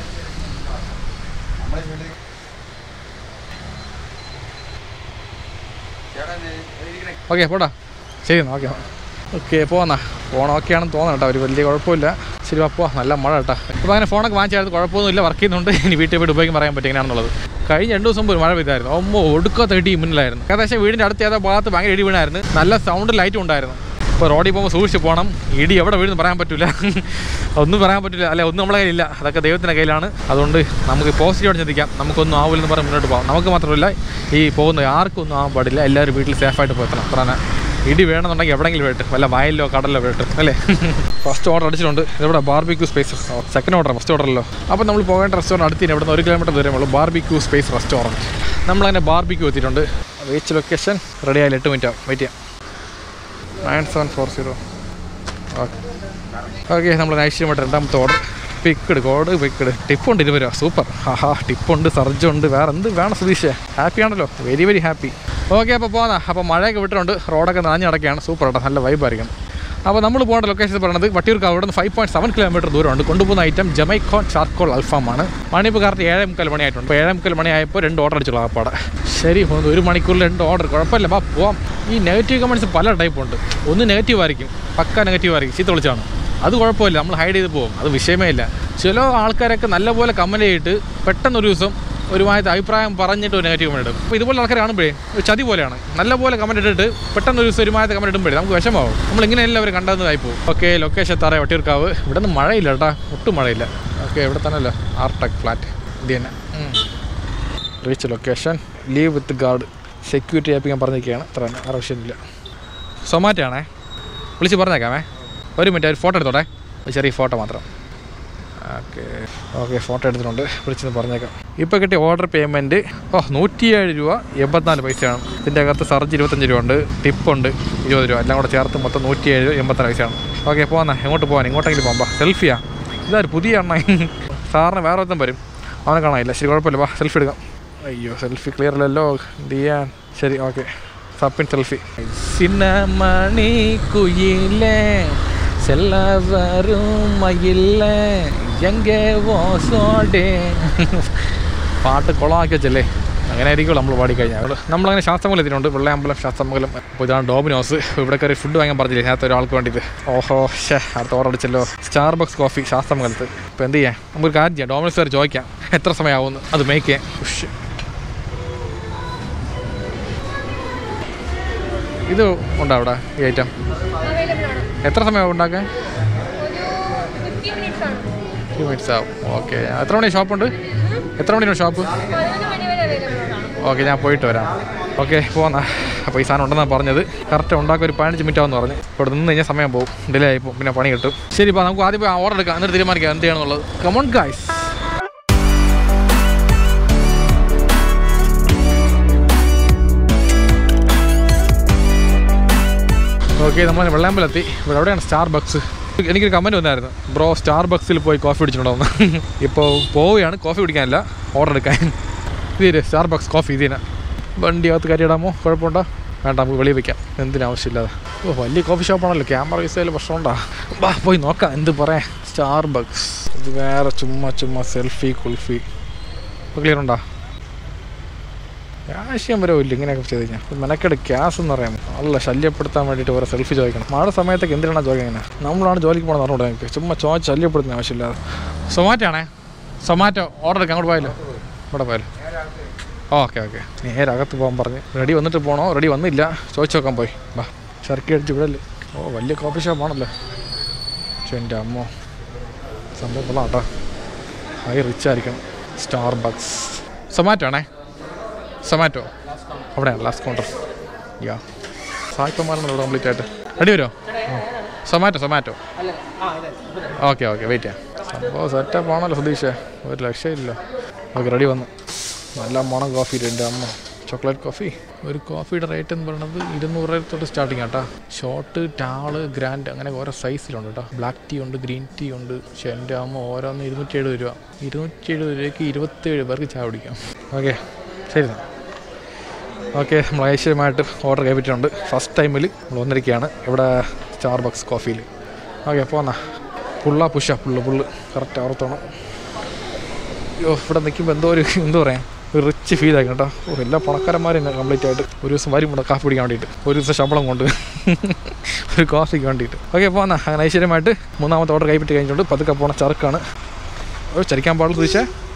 ഓക്കെ പോടാ ശരി എന്നാൽ ഓക്കെ ഓക്കെ പോന്നാ ഫോൺ ഓക്കെ ആണെന്ന് തോന്നണം കേട്ടോ ഒരു വലിയ കുഴപ്പമില്ല ശരി വാ പോവാം നല്ല മഴ കേട്ടോ അപ്പോൾ അങ്ങനെ ഫോണൊക്കെ വാങ്ങിച്ചായിരുന്നു കുഴപ്പമൊന്നുമില്ല വർക്ക് ചെയ്യുന്നുണ്ട് ഇനി വീട്ടിൽ പോയിട്ട് ഉപയോഗിക്കാൻ പറയാൻ പറ്റും എങ്ങനെയാണെന്നുള്ളത് കഴിഞ്ഞ രണ്ട് ദിവസം മുമ്പ് ഒരു മഴ പെയ്തായിരുന്നു ഒമ്മോ ഒടുക്കത്തെ ഇടി മുന്നിലായിരുന്നു ഏകദേശം വീടിൻ്റെ അടുത്ത് ഏതോ ഭാഗത്ത് ഭയങ്കര ഇടി വീണായിരുന്നു നല്ല സൗണ്ട് ലൈറ്റും ഉണ്ടായിരുന്നു ഇപ്പോൾ റോഡിൽ പോകുമ്പോൾ സൂക്ഷിച്ച് പോകണം ഇടി എവിടെ വീഴുന്നു പറയാൻ പറ്റില്ല ഒന്നും പറയാൻ പറ്റില്ല അല്ലെ ഒന്നും നമ്മളെ കയ്യിലില്ല അതൊക്കെ ദൈവത്തിൻ്റെ കയ്യിലാണ് അതുകൊണ്ട് നമുക്ക് പോസിറ്റീവായിട്ട് ചിന്തിക്കാം നമുക്കൊന്നും ആവില്ലെന്ന് പറഞ്ഞ് മുന്നോട്ട് പോകാം നമുക്ക് മാത്രമല്ല ഈ പോകുന്ന ആർക്കും ഒന്നും ആവാൻ പാടില്ല എല്ലാവരും വീട്ടിൽ സേഫായിട്ട് പോകണം അത്ര ഇടി വേണമെന്നുണ്ടെങ്കിൽ എവിടെയെങ്കിലും വീട്ട് വല്ല വയലിലോ കടലിലോ വീട്ട് അല്ലേ ഫസ്റ്റ് ഓർഡർ അടിച്ചിട്ടുണ്ട് ഇതിവിടെ barbecue space second order first ഓർഡറല്ലോ അപ്പോൾ നമ്മൾ പോകേണ്ട റെസ്റ്റോറൻറ്റ് അടുത്തിന് ഇവിടെ നിന്ന് ഒരു കിലോമീറ്റർ ദൂരമേ ഉള്ളൂ ബാർബിക്യൂ സ്പേസ് റെസ്റ്റോറൻറ്റ് നമ്മളതിനെ ബാർബിക്യൂ എത്തിയിട്ടുണ്ട് റീച്ച് ലൊക്കേഷൻ റെഡി ആയാലും എട്ട് മിനിറ്റ് ആവും വെയിറ്റ് ചെയ്യാം nine seven four zero okay okay നമ്മൾ ഐശ്വര്യമായിട്ട് രണ്ടാമത്തെ ഓർഡർ പിക്കഡ് കോഡ് പിക്കഡ് ടിപ്പുണ്ട് ഇരുപത് രൂപ സൂപ്പർ ആഹാ ടിപ്പുണ്ട് സർജുണ്ട് വേറെ എന്ത് വേണം സുധീഷേ ഹാപ്പി ആണല്ലോ വെരി വെരി ഹാപ്പി ഓക്കെ അപ്പോൾ പോകാം അപ്പോൾ മഴയൊക്കെ വിട്ടിട്ടുണ്ട് റോഡൊക്കെ നനഞ്ഞ് നടക്കുകയാണ് സൂപ്പർ കേട്ടോ നല്ല വൈബായിരിക്കും അപ്പോൾ നമ്മൾ പോകേണ്ട ലൊക്കേഷൻ പറയുന്നത് വട്ടിയൂർക്ക് അവിടെ നിന്ന് ഫൈവ് പോയിൻറ്റ് സെവൻ കിലോമീറ്റർ ദൂരമുണ്ട് കൊണ്ടുപോകുന്ന ഐറ്റം ജമൈക്കോൺ ചാർക്കോൾ അൽഫാമാണ് മണി ഇപ്പോൾ കറക്റ്റ് ഏഴേ മുക്കാൽ മണിയായിട്ടുണ്ട് അപ്പോൾ ഏഴേ മുക്കാൽ മണിയായപ്പോൾ രണ്ട് ഓർഡർ അടിച്ചുള്ള ആപ്പാടെ ശരി പോകുന്നു ഒരു മണിക്കൂറിൽ രണ്ട് ഓർഡർ കുഴപ്പമില്ല വാ പോവാം ഈ നെഗറ്റീവ് കമൻറ്റ്സ് പല ടൈപ്പ് ഉണ്ട് ഒന്ന് നെഗറ്റീവ് ആയിരിക്കും പക്ക നെഗറ്റീവ് ആയിരിക്കും ചീത്ത വിളിച്ചാണ് അത് കുഴപ്പമില്ല നമ്മൾ ഹൈഡ് ചെയ്ത് പോകും അത് വിഷയമേ ഇല്ല ചില ആൾക്കാരൊക്കെ നല്ലപോലെ കമൻറ്റ് ചെയ്തിട്ട് പെട്ടെന്ന് ഒരു ദിവസം ഒരുമാതിരി അഭിപ്രായം പറഞ്ഞിട്ട് ഒരു നെഗറ്റീവ് കമൻറ്റ് ഇടും അപ്പോൾ ഇതുപോലെ ആൾക്കാർ കാണുമ്പോഴേ ഒരു ചതി പോലെയാണ് നല്ലപോലെ കമൻറ്റ് ഇട്ടിട്ട് പെട്ടെന്ന് ഒരു ദിവസം ഒരുമാതിരി കമൻറ്റ് ഇടുമ്പോഴേ നമുക്ക് വിഷമാവും നമ്മൾ ഇങ്ങനെയല്ല അവർ കണ്ടതായി പോകും ഓക്കെ ലൊക്കേഷൻ എത്താറേ വട്ടിയൂർക്കാവ് ഇവിടെ നിന്ന് മഴയില്ല കേട്ടാ ഒട്ടും മഴയില്ല ഓക്കെ ഇവിടെ തന്നെ അല്ല ആർടെക് ഫ്ലാറ്റ് ഇത് തന്നെ reach location leave with guard security app ഞാൻ പറഞ്ഞിരിക്കുകയാണ് അത്ര തന്നെ വേറെ വിഷയമില്ല സൊമാറ്റോ ആണേ വിളിച്ച് പറഞ്ഞേക്കാമേ ഒരു മിനിറ്റ് ഒരു ഫോട്ടോ എടുത്തോട്ടെ ഒരു ചെറിയ ഫോട്ടോ മാത്രം ഓക്കെ ഓക്കെ ഫോട്ടോ എടുത്തിട്ടുണ്ട് വിളിച്ചെന്ന് പറഞ്ഞേക്കാം ഇപ്പോൾ കിട്ടിയ ഓർഡർ പേയ്മെൻറ്റ് ഓ നൂറ്റിയേഴ് രൂപ എൺപത്തിനാല് പൈസയാണ് ഇതിൻ്റെ അകത്ത് സർജ് ഇരുപത്തഞ്ച് രൂപ ഉണ്ട് ടിപ്പുണ്ട് ഇരുപത് രൂപ എല്ലാം കൂടെ ചേർത്ത് മൊത്തം നൂറ്റിയേഴ് എൺപത്തിനാല് പൈസയാണ് ഓക്കെ പോകാം എങ്ങോട്ട് പോകാൻ ഇങ്ങോട്ടെങ്കിലും പോകാം സെൽഫിയാ ഇതാര് പുതിയ എണ്ണ സാറിന് വേറെ ഒരുത്തം വരും അവനെ കാണാനില്ല ശരി കുഴപ്പമില്ല വാ സെൽഫി എടുക്കാം അയ്യോ സെൽഫി ക്ലിയർ അല്ലല്ലോ എന്ത് ചെയ്യാൻ ശരി ഓക്കെ സപ്പിൻ സെൽഫി സിന്നമണി കുയിലേ செல்லவரும் മയില്ല എങ്കെ ഓസോടെ പാട്ട് കുളമാക്കി വെച്ചല്ലേ അങ്ങനെ ആയിരിക്കും നമ്മൾ പാടിക്കഴിഞ്ഞാൽ നമ്മളങ്ങനെ ശാസ്ത്രമംഗലം എത്തിയിട്ടുണ്ട് വെള്ളയമ്പലം ശാസ്ത്രമംഗലം അപ്പോൾ ഇതാണ് ഡോമിനോസ് ഇവിടെ കയറി ഫുഡ് വാങ്ങാൻ പറഞ്ഞില്ലേ നേരത്തെ ഒരാൾക്ക് വേണ്ടിയിട്ട് ഓഹോ ഷേ അടുത്ത ഓർഡർ അടിച്ചല്ലോ സ്റ്റാർ ബക്സ് കോഫി ശാസ്ത്രമംഗലത്ത് ഇപ്പോൾ എന്ത് ചെയ്യാം നമുക്കൊരു കാര്യം ചെയ്യാം ഡോമിനോസ് കയറി ചോദിക്കാം എത്ര സമയമാവുമെന്ന് അത് മേക്ക് ചെയ്യാം ഉഷ് ഇത് ഉണ്ടോ അവിടെ ഈ ഐറ്റം അവൈലബിൾ ആണ് എത്ര സമയമാവും ഉണ്ടാക്കാൻ ഒരു ഫിഫ്റ്റീൻ മിനിറ്റ്സ് ആണ് ടു മിനിറ്റ്സ് ആവും ഓക്കെ എത്ര മണി ഷോപ്പുണ്ട് എത്ര മണിയാണ് ഷോപ്പ് പതിനൊന്ന് മണി വരെ അവൈലബിൾ ആണ് ഓക്കെ ഞാൻ പോയിട്ട് വരാം ഓക്കെ പോന്ന അപ്പോൾ ഈ സാധനം ഉണ്ടെന്നാണ് പറഞ്ഞത് കറക്റ്റ് ഉണ്ടാക്കാൻ ഒരു പതിനഞ്ച് മിനിറ്റ് ആവുമെന്ന് പറഞ്ഞു ഇവിടെ നിന്ന് കഴിഞ്ഞാൽ സമയം പോകും ഡിലേ ആയി പോകും പിന്നെ പണി കിട്ടും ശരി ഇപ്പോൾ നമുക്ക് ആദ്യം പോയി ഓർഡർ എടുക്കാം എന്നിട്ട് തീരുമാനിക്കാം എന്ത് ചെയ്യണമെന്നുള്ളത് കമോൺ ഗായ്സ് ഓക്കെ നമ്മൾ വെള്ളാമ്പലെത്തി ഇവിടെ എവിടെയാണ് സ്റ്റാർ ബക്സ് എനിക്കൊരു കമൻറ്റ് വന്നായിരുന്നു ബ്രോ സ്റ്റാർ ബക്സിൽ പോയി കോഫി കുടിച്ചിട്ടുണ്ടോന്ന് ഇപ്പോൾ പോവുകയാണ് കോഫി കുടിക്കാനല്ല ഓർഡർ എടുക്കാൻ ഇത് സ്റ്റാർ ബക്സ് കോഫി ഇതിന് വണ്ടി അകത്ത് കയറ്റിയിടാമോ കുഴപ്പമുണ്ടോ വേണ്ട നമുക്ക് വെളിയിൽ വെക്കാം എന്തിനും ആവശ്യമില്ലാതെ ഓ വലിയ കോഫി ഷോപ്പാണല്ലോ ക്യാമറ വിസയിൽ പ്രശ്നമുണ്ടോ വാ പോയി നോക്കാം എന്ത് പറയാം സ്റ്റാർ ബക്സ് ഇത് വേറെ ചുമ്മാ ചുമ്മാ സെൽഫി കുൽഫി ഇപ്പോൾ ക്ലിയർ ഉണ്ടോ ആശയം വരെ ഇല്ല ഇങ്ങനെയൊക്കെ ചെയ്ത് കഴിഞ്ഞാൽ മെനക്കെട് ക്യാസ് എന്ന് പറയാം നല്ല ശല്യപ്പെടുത്താൻ വേണ്ടിയിട്ട് ഓരോ സെൽഫി ചോദിക്കണം മഴ സമയത്തൊക്കെ എന്തിനാണ് ചോദിക്കുന്നത് നമ്മളാണ് ജോലിക്ക് പോകണമെന്ന് പറഞ്ഞുകൂടെ ഞങ്ങൾക്ക് ചുമ്മാ ചോദിച്ച് ശല്യപ്പെടുത്തുന്ന ആവശ്യമില്ലാതെ സൊമാറ്റോ ആണേ സൊമാറ്റോ ഓർഡർ എടുക്കാം അങ്ങോട്ട് പോയാലോ ഇവിടെ പോയാലോ ഓക്കെ ഓക്കെ നേരെ അകത്ത് പോകാൻ പറഞ്ഞ് റെഡി വന്നിട്ട് പോകണോ റെഡി വന്നില്ല ചോദിച്ചു നോക്കാൻ പോയി വാ ഷർക്കി അടിച്ച് വിടല്ലേ ഓ വലിയ കോഫി ഷോപ്പാണല്ലോ പക്ഷെ എൻ്റെ അമ്മോ സംഭവം കൊള്ളാം കേട്ടോ ഹൈ റിച്ച് ആയിരിക്കണം സ്റ്റാർ ബക്സ് സൊമാറ്റോ ആണേ സൊമാറ്റോ അവിടെയാണ് ലാസ്റ്റ് കൗണ്ടർ യാ സായിപ്പന്മാരാണ് ഇവിടെ കംപ്ലീറ്റ് ആയിട്ട് റെഡി വരുമോ Zomato Zomato okay okay wait ചെയ്യാം സംഭവം സെറ്റപ്പ് ആണല്ലോ സുധീഷേ ഒരു ലക്ഷ്യമില്ല ഓക്കെ റെഡി വന്നു നല്ല മണം കോഫി എൻ്റെ അമ്മ ചോക്ലേറ്റ് കോഫി ഒരു കോഫിയുടെ റേറ്റ് എന്ന് പറയുന്നത് ഇരുന്നൂറ് രൂപ തൊട്ട് സ്റ്റാർട്ടിങ് കേട്ടോ ഷോർട്ട് ടാള് ഗ്രാൻഡ് അങ്ങനെ ഓരോ സൈസിലുണ്ട് കേട്ടോ ബ്ലാക്ക് ടീ ഉണ്ട് ഗ്രീൻ ടീ ഉണ്ട് പക്ഷേ എൻ്റെ അമ്മ ഓരോന്ന് ഇരുന്നൂറ്റി എഴുപത് രൂപ ഇരുന്നൂറ്റി എഴുപത് രൂപയ്ക്ക് ഇരുപത്തേഴ് പേർക്ക് ചായ കുടിക്കാം ഓക്കെ ശരി എന്നാൽ ഓക്കെ നമ്മൾ ഐശ്വര്യമായിട്ട് ഓർഡർ കൈപ്പറ്റിയിട്ടുണ്ട് ഫസ്റ്റ് ടൈമിൽ നമ്മൾ വന്നിരിക്കുകയാണ് ഇവിടെ സ്റ്റാർ ബക്സ് കോഫിയിൽ ഓക്കെ പോന്നാ പുള്ള പുഷ പുള്ള് പുള്ള് കറക്റ്റ് ഓർത്തോണം അയ്യോ ഇവിടെ നിൽക്കുമ്പോൾ എന്തോ ഒരു എന്താ പറയാ ഒരു റിച്ച് ഫീൽ ആയി കേട്ടോ ഓ എല്ലാ പണക്കാരന്മാരും കംപ്ലീറ്റ് ആയിട്ട് ഒരു ദിവസം വരും ഇവിടെ കാപ്പി പിടിക്കാൻ വേണ്ടിയിട്ട് ഒരു ദിവസം ശമ്പളം കൊണ്ട് ഒരു കോഫിക്ക് വേണ്ടിയിട്ട് ഓക്കെ പോന്നാ അങ്ങനെ ഐശ്വര്യമായിട്ട് മൂന്നാമത്തെ ഓർഡർ കൈപ്പറ്റി കഴിഞ്ഞിട്ടുണ്ട് പതുക്കെ പോണ ചറുക്കാണ് ഓ ചരിക്കാൻ പാടുള്ള തീശേ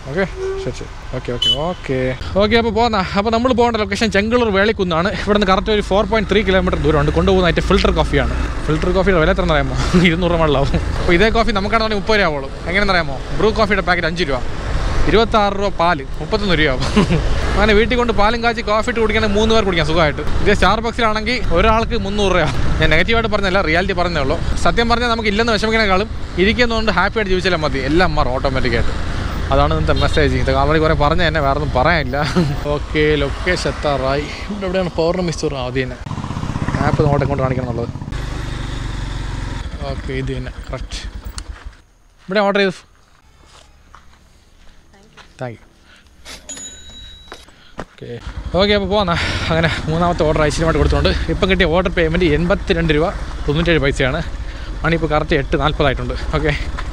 ഓക്കെ ശരി ശരി ഓക്കെ ഓക്കെ ഓക്കെ ഓക്കെ അപ്പോൾ പോകുന്ന അപ്പോൾ നമ്മൾ പോകേണ്ട ലൊക്കേഷൻ ചെങ്കളൂർ വേളിക്കുന്നാണ് ഇവിടെ നിന്ന് കറക്റ്റ് ഒരു ഫോർ പോയിൻറ്റ് ത്രീ കിലോമീറ്റർ ദൂരമുണ്ട് കൊണ്ടുപോകുന്നതായിട്ട് ഫിൽറ്റർ കോഫിയാണ് ഫിൽറ്റർ കോഫിയുടെ വില എത്ര അറിയാമോ ഇരുന്നൂറ് രൂപ വെള്ളമാവും അപ്പോൾ ഇതേ കോഫി നമുക്കാണെങ്കിൽ മുപ്പത് രൂപ ആവുള്ളൂ എങ്ങനെയെന്ന് അറിയാമോ ബ്രൂ കോഫിയുടെ പാക്കറ്റ് അഞ്ച് രൂപ ഇരുപത്താറ് രൂപ പാല് മുപ്പത്തൊന്ന് രൂപയാവും അങ്ങനെ വീട്ടിൽ കൊണ്ട് പാലും കാച്ചി കോഫി ഇട്ട് കുടിക്കണമെങ്കിൽ മൂന്ന് പേർ കുടിക്കാം സുഖമായിട്ട് ഇതേ സ്റ്റാർ ബക്സിലാണെങ്കിൽ ഒരാൾക്ക് മുന്നൂറ് രൂപ ഞാൻ നെഗറ്റീവായിട്ട് പറഞ്ഞല്ല റിയാലിറ്റി പറഞ്ഞേ ഉള്ളൂ സത്യം പറഞ്ഞാൽ നമുക്ക് ഇല്ലെന്ന് വിഷമിക്കുന്നതിനേക്കാളും ഇരിക്കുന്നതുകൊണ്ട് ഹാപ്പി ആയിട്ട് ജീവിച്ചാലും മതി എല്ലാം മാറും ഓട്ടോമാറ്റിക്കായിട്ട് അതാണ് ഇന്നത്തെ മെസ്സേജ് ഇത് അവർ കുറേ പറഞ്ഞ തന്നെ വേറെ ഒന്നും പറയാനില്ല ഓക്കെ ലൊക്കേഷൻ എത്താറായി ഇവിടെ എവിടെയാണ് പൗർണമി സ്റ്റോർ അത് തന്നെ ആപ്പ് നോട്ടെ കൊണ്ട് കാണിക്കണം എന്നുള്ളത് ഓക്കെ ഇത് തന്നെ കറക്റ്റ് ഇവിടെ ഓർഡർ ചെയ്തു താങ്ക് യു ഓക്കെ ഓക്കെ അപ്പോൾ പോകാം അങ്ങനെ മൂന്നാമത്തെ ഓർഡർ ഐശ്വര്യമായിട്ട് കൊടുത്തുകൊണ്ട് ഇപ്പം കിട്ടിയ ഓർഡർ പേയ്മെൻറ്റ് എൺപത്തി രണ്ട് രൂപ തൊണ്ണൂറ്റേഴ് പൈസയാണ് മണി ഇപ്പോൾ കറക്റ്റ് എട്ട് നാൽപ്പതായിട്ടുണ്ട് ഓക്കെ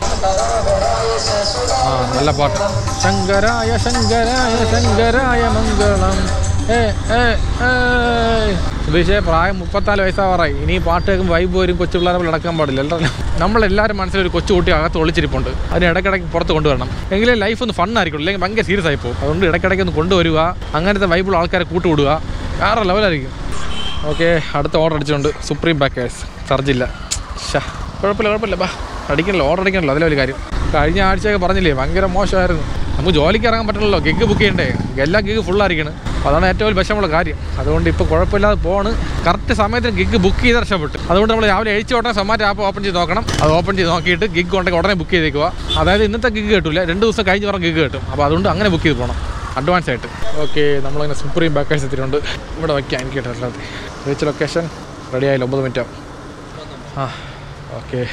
ആ നല്ല പാട്ട് ശങ്കരായ ശങ്കരായ ശങ്കരായ മംഗളം ഏ ഏ ഏ സുധീഷേ പ്രായം മുപ്പത്താല് വയസ്സാവാറായി ഇനി ഈ പാട്ട് കേൾക്കുമ്പോൾ വൈബ് വരും കൊച്ചു പിള്ളേരെ പോലെ നടക്കാൻ പാടില്ല എല്ലാവരും നമ്മളെല്ലാവരും മനസ്സിലൊരു കൊച്ചു കുട്ടി അകത്ത് ഒളിച്ചിരിപ്പുണ്ട് അതിന് ഇടയ്ക്കിടയ്ക്ക് പുറത്ത് കൊണ്ടുവരണം എങ്കിലേ ലൈഫ് ഒന്ന് ഫൺ ആയിരിക്കും അല്ലെങ്കിൽ ഭയങ്കര സീരിയസ് ആയി പോകും അതുകൊണ്ട് ഇടയ്ക്കിടയ്ക്ക് ഒന്ന് കൊണ്ടുവരിക അങ്ങനത്തെ വൈബിൾ ആൾക്കാരെ കൂട്ടുവിടുക വേറെ ലെവലായിരിക്കും ഓക്കെ അടുത്ത ഓർഡർ അടിച്ചിട്ടുണ്ട് സുപ്രീം പാക്കേഴ്സ് ചർജില്ല ഷാ കുഴപ്പമില്ല കുഴപ്പമില്ല ബാ അടിക്കണല്ലോ ഓർഡർ അടിക്കണല്ലോ അതിലെ വലിയ കാര്യം കഴിഞ്ഞ ആഴ്ചയൊക്കെ പറഞ്ഞില്ലേ ഭയങ്കര മോശമായിരുന്നു നമുക്ക് ജോലിക്ക് ഇറങ്ങാൻ പറ്റണല്ലോ ഗിഗ് ബുക്ക് ചെയ്യണ്ടേ എല്ലാ ഗിഗ് ഫുള്ളായിരിക്കണം അതാണ് ഏറ്റവും വലിയ വിഷമമുള്ള കാര്യം അതുകൊണ്ട് ഇപ്പോൾ കുഴപ്പമില്ലാതെ പോണ് കറക്റ്റ് സമയത്തിന് ഗിഗ് ബുക്ക് ചെയ്ത് രക്ഷപ്പെട്ടു അതുകൊണ്ട് നമ്മൾ രാവിലെ എഴുതി ഉടനെ സൊമാറ്റോ ആപ്പ് ഓപ്പൺ ചെയ്ത് നോക്കണം അത് ഓപ്പൺ ചെയ്ത് നോക്കിയിട്ട് ഗിഗ് ഉണ്ടെങ്കിൽ ഉടനെ ബുക്ക് ചെയ്തേക്കുക അതായത് ഇന്നത്തെ ഗിഗ് കിട്ടില്ല രണ്ട് ദിവസം കഴിഞ്ഞ് പറഞ്ഞ ഗിഗ് കിട്ടും അപ്പോൾ അതുകൊണ്ട് അങ്ങനെ ബുക്ക് ചെയ്ത് പോകണം അഡ്വാൻസ് ആയിട്ട് ഓക്കെ നമ്മളിങ്ങനെ സുപ്രീം ബാക്കേഴ്സ് എത്തിയിട്ടുണ്ട് ഇവിടെ വയ്ക്കാം എനിക്ക് കേട്ടോ റീച്ച് ലൊക്കേഷൻ റെഡി ആയില്ല ഒമ്പത് മിനിറ്റ് ആവും ആ ഓക്കെ